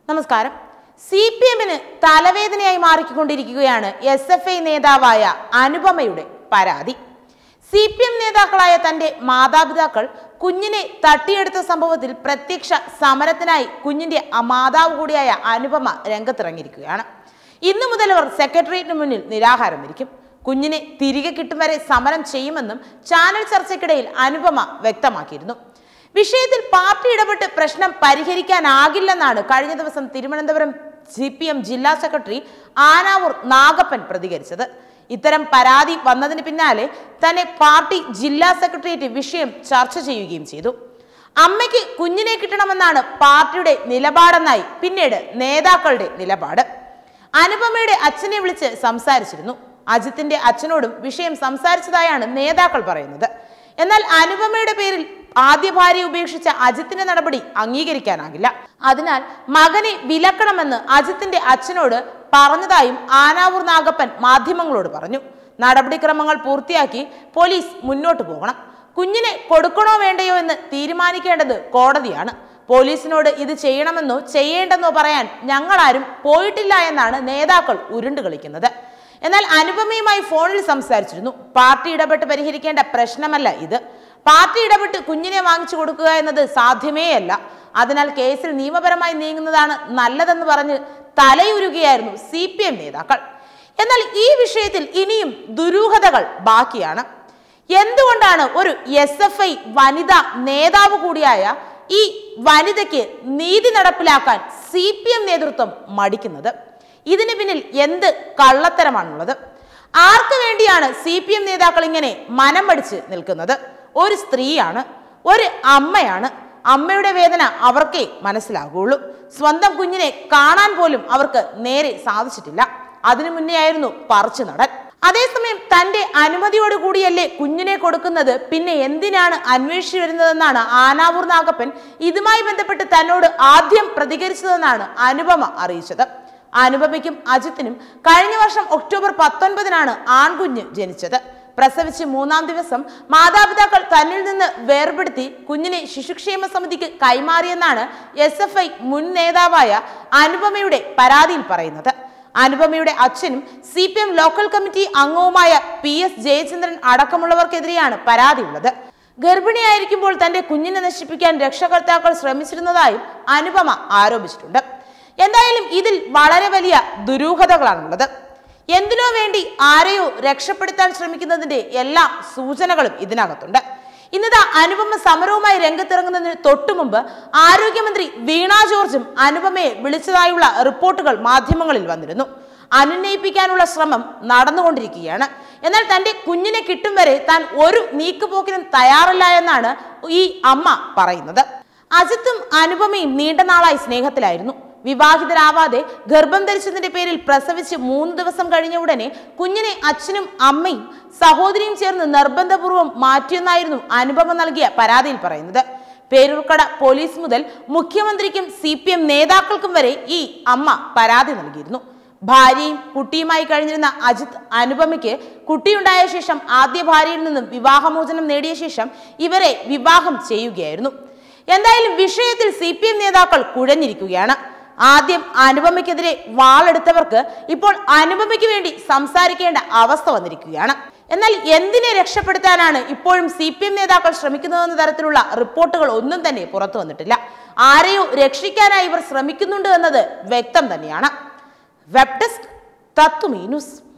നമസ്കാരം C P എമ്മിന് തലവേദനയായി മാറിക്കൊണ്ടിരിക്കുകയാണ് എസ് എഫ് ഐ നേതാവായ അനുപമയുടെ പരാതി സി പി എം നേതാക്കളായ തന്റെ മാതാപിതാക്കൾ കുഞ്ഞിനെ തട്ടിയെടുത്ത സംഭവത്തിൽ പ്രത്യക്ഷ സമരത്തിനായി കുഞ്ഞിന്റെ അ- മാതാവ് കൂടിയായ അനുപമ രംഗത്തിറങ്ങിയിരിക്കുകയാണ് ഇന്നു മുതൽ അവർ സെക്രട്ടേറിയറ്റിന് മുന്നിൽ നിരാഹാരം ഇരിക്കും കുഞ്ഞിനെ തിരികെ കിട്ടും വരെ സമരം ചെയ്യുമെന്നും ചാനൽ ചർച്ചയ്ക്കിടയിൽ അനുപമ വ്യക്തമാക്കിയിരുന്നു വിഷയത്തിൽ പാർട്ടി ഇടപെട്ട് പ്രശ്നം പരിഹരിക്കാനാകില്ലെന്നാണ് കഴിഞ്ഞ ദിവസം തിരുവനന്തപുരം സി പി എം ജില്ലാ സെക്രട്ടറി ആനാവൂർ നാഗപ്പൻ പ്രതികരിച്ചത് ഇത്തരം പരാതി വന്നതിന് പിന്നാലെ തന്നെ പാർട്ടി ജില്ലാ സെക്രട്ടേറിയറ്റ് വിഷയം ചർച്ച ചെയ്യുകയും ചെയ്തു അമ്മയ്ക്ക് കുഞ്ഞിനെ കിട്ടണമെന്നാണ് പാർട്ടിയുടെ നിലപാടെന്നായി പിന്നീട് നേതാക്കളുടെ നിലപാട് അനുപമയുടെ അച്ഛനെ വിളിച്ച് സംസാരിച്ചിരുന്നു അജിത്തിന്റെ അച്ഛനോടും വിഷയം സംസാരിച്ചതായാണ് നേതാക്കൾ പറയുന്നത് എന്നാൽ അനുപമയുടെ പേരിൽ ആദ്യ ഭാര്യ ഉപേക്ഷിച്ച അജിത്തിന്റെ നടപടി അംഗീകരിക്കാനാകില്ല അതിനാൽ മകനെ വിലക്കണമെന്ന് അജിത്തിന്റെ അച്ഛനോട് പറഞ്ഞതായും ആനാവൂർ നാഗപ്പൻ മാധ്യമങ്ങളോട് പറഞ്ഞു നടപടിക്രമങ്ങൾ പൂർത്തിയാക്കി പോലീസ് മുന്നോട്ട് പോകണം കുഞ്ഞിനെ കൊടുക്കണോ വേണ്ടയോ എന്ന് തീരുമാനിക്കേണ്ടത് കോടതിയാണ് പോലീസിനോട് ഇത് ചെയ്യണമെന്നോ ചെയ്യേണ്ടെന്നോ പറയാൻ ഞങ്ങളാരും പോയിട്ടില്ല എന്നാണ് നേതാക്കൾ ഉരുണ്ടു കളിക്കുന്നത് എന്നാൽ അനുപമയുമായി ഫോണിൽ സംസാരിച്ചിരുന്നു പാർട്ടി ഇടപെട്ട് പരിഹരിക്കേണ്ട പ്രശ്നമല്ല ഇത് പാർട്ടി ഇടപെട്ട് കുഞ്ഞിനെ വാങ്ങിച്ചു കൊടുക്കുക എന്നത് സാധ്യമേയല്ല അതിനാൽ കേസിൽ നിയമപരമായി നീങ്ങുന്നതാണ് നല്ലതെന്ന് പറഞ്ഞ് തലയുരുകയായിരുന്നു സി പി എം നേതാക്കൾ എന്നാൽ ഈ വിഷയത്തിൽ ഇനിയും ദുരൂഹതകൾ ബാക്കിയാണ് എന്തുകൊണ്ടാണ് ഒരു എസ് എഫ് ഐ വനിതാ നേതാവ് കൂടിയായ ഈ വനിതയ്ക്ക് നീതി നടപ്പിലാക്കാൻ സി പി എം നേതൃത്വം മടിക്കുന്നത് ഇതിന് പിന്നിൽ എന്ത് കള്ളത്തരമാണുള്ളത് ആർക്ക് വേണ്ടിയാണ് സി പി എം നേതാക്കൾ ഇങ്ങനെ മനം പഠിച്ച് നിൽക്കുന്നത് ഒരു സ്ത്രീയാണ് ഒരു അമ്മയാണ് അമ്മയുടെ വേദന അവർക്കേ മനസ്സിലാകുള്ളൂ സ്വന്തം കുഞ്ഞിനെ കാണാൻ പോലും അവർക്ക് നേരെ സാധിച്ചിട്ടില്ല അതിനു മുന്നേ ആയിരുന്നു പറിച്ചു നടൻ അതേസമയം തന്റെ അനുമതിയോട് കൂടിയല്ലേ കുഞ്ഞിനെ കൊടുക്കുന്നത് പിന്നെ എന്തിനാണ് അന്വേഷിച്ചു വരുന്നതെന്നാണ് ആനാവൂർ നാഗപ്പൻ ഇതുമായി ബന്ധപ്പെട്ട് തന്നോട് ആദ്യം പ്രതികരിച്ചതെന്നാണ് അനുപമ അറിയിച്ചത് അനുപമയ്ക്കും അജിത്തിനും കഴിഞ്ഞ വർഷം ഒക്ടോബർ പത്തൊൻപതിനാണ് ആൺകുഞ്ഞ് ജനിച്ചത് പ്രസവിച്ച് മൂന്നാം ദിവസം മാതാപിതാക്കൾ തന്നിൽ നിന്ന് വേർപെടുത്തി കുഞ്ഞിനെ ശിശുക്ഷേമ സമിതിക്ക് കൈമാറിയെന്നാണ് എസ് എഫ് ഐ മുൻ നേതാവായ അനുപമയുടെ പരാതിയിൽ പറയുന്നത് അനുപമയുടെ അച്ഛനും C P M local committee അംഗവുമായ പി എസ് ജയചന്ദ്രൻ അടക്കമുള്ളവർക്കെതിരെയാണ് പരാതിയുള്ളത് ഗർഭിണിയായിരിക്കുമ്പോൾ തന്റെ കുഞ്ഞിനെ നശിപ്പിക്കാൻ രക്ഷകർത്താക്കൾ ശ്രമിച്ചിരുന്നതായും അനുപമ ആരോപിച്ചിട്ടുണ്ട് എന്തായാലും ഇതിൽ വളരെ വലിയ ദുരൂഹതകളാണുള്ളത് എന്തിനോ വേണ്ടി ആരെയോ രക്ഷപ്പെടുത്താൻ ശ്രമിക്കുന്നതിന്റെ എല്ലാ സൂചനകളും ഇതിനകത്തുണ്ട് ഇന്നതാ അനുപമ സമരവുമായി രംഗത്തിറങ്ങുന്നതിന് തൊട്ടു മുമ്പ് ആരോഗ്യമന്ത്രി വീണ ജോർജും അനുപമയെ വിളിച്ചതായുള്ള റിപ്പോർട്ടുകൾ മാധ്യമങ്ങളിൽ വന്നിരുന്നു അനുനയിപ്പിക്കാനുള്ള ശ്രമം നടന്നുകൊണ്ടിരിക്കുകയാണ് എന്നാൽ തന്റെ കുഞ്ഞിനെ കിട്ടും വരെ താൻ ഒരു നീക്കുപോക്കിനും തയ്യാറല്ല എന്നാണ് ഈ അമ്മ പറയുന്നത് അജിത്തും അനുപമയും നീണ്ട നാളായി സ്നേഹത്തിലായിരുന്നു വിവാഹിതരാവാതെ ഗർഭം ധരിച്ചതിന്റെ പേരിൽ പ്രസവിച്ച് മൂന്ന് ദിവസം കഴിഞ്ഞ ഉടനെ കുഞ്ഞിനെ അച്ഛനും അമ്മയും സഹോദരിയും ചേർന്ന് നിർബന്ധപൂർവ്വം മാറ്റിയെന്നായിരുന്നു അനുപമ നൽകിയ പരാതിയിൽ പറയുന്നത് പേരൂർക്കട പോലീസ് മുതൽ മുഖ്യമന്ത്രിക്കും സി പി എം നേതാക്കൾക്കും വരെ ഈ അമ്മ പരാതി നൽകിയിരുന്നു ഭാര്യയും കുട്ടിയുമായി കഴിഞ്ഞിരുന്ന അജിത് അനുപമയ്ക്ക് കുട്ടിയുണ്ടായ ശേഷം ആദ്യ ഭാര്യയിൽ നിന്നും വിവാഹമോചനം നേടിയ ശേഷം ഇവരെ വിവാഹം ചെയ്യുകയായിരുന്നു എന്തായാലും വിഷയത്തിൽ സി പി എം നേതാക്കൾ കുഴഞ്ഞിരിക്കുകയാണ് ആദ്യം അനുപമയ്ക്കെതിരെ വാളെടുത്തവർക്ക് ഇപ്പോൾ അനുപമയ്ക്ക് വേണ്ടി സംസാരിക്കേണ്ട അവസ്ഥ വന്നിരിക്കുകയാണ് എന്നാൽ എന്തിനെ രക്ഷപ്പെടുത്താനാണ് ഇപ്പോഴും സി പി എം നേതാക്കൾ ശ്രമിക്കുന്നതെന്ന തരത്തിലുള്ള റിപ്പോർട്ടുകൾ ഒന്നും തന്നെ പുറത്തു വന്നിട്ടില്ല ആരെയോ രക്ഷിക്കാനായി ഇവർ ശ്രമിക്കുന്നുണ്ട് എന്നത് വ്യക്തം തന്നെയാണ് വെബ് ഡെസ്ക് തത്വമീ ന്യൂസ്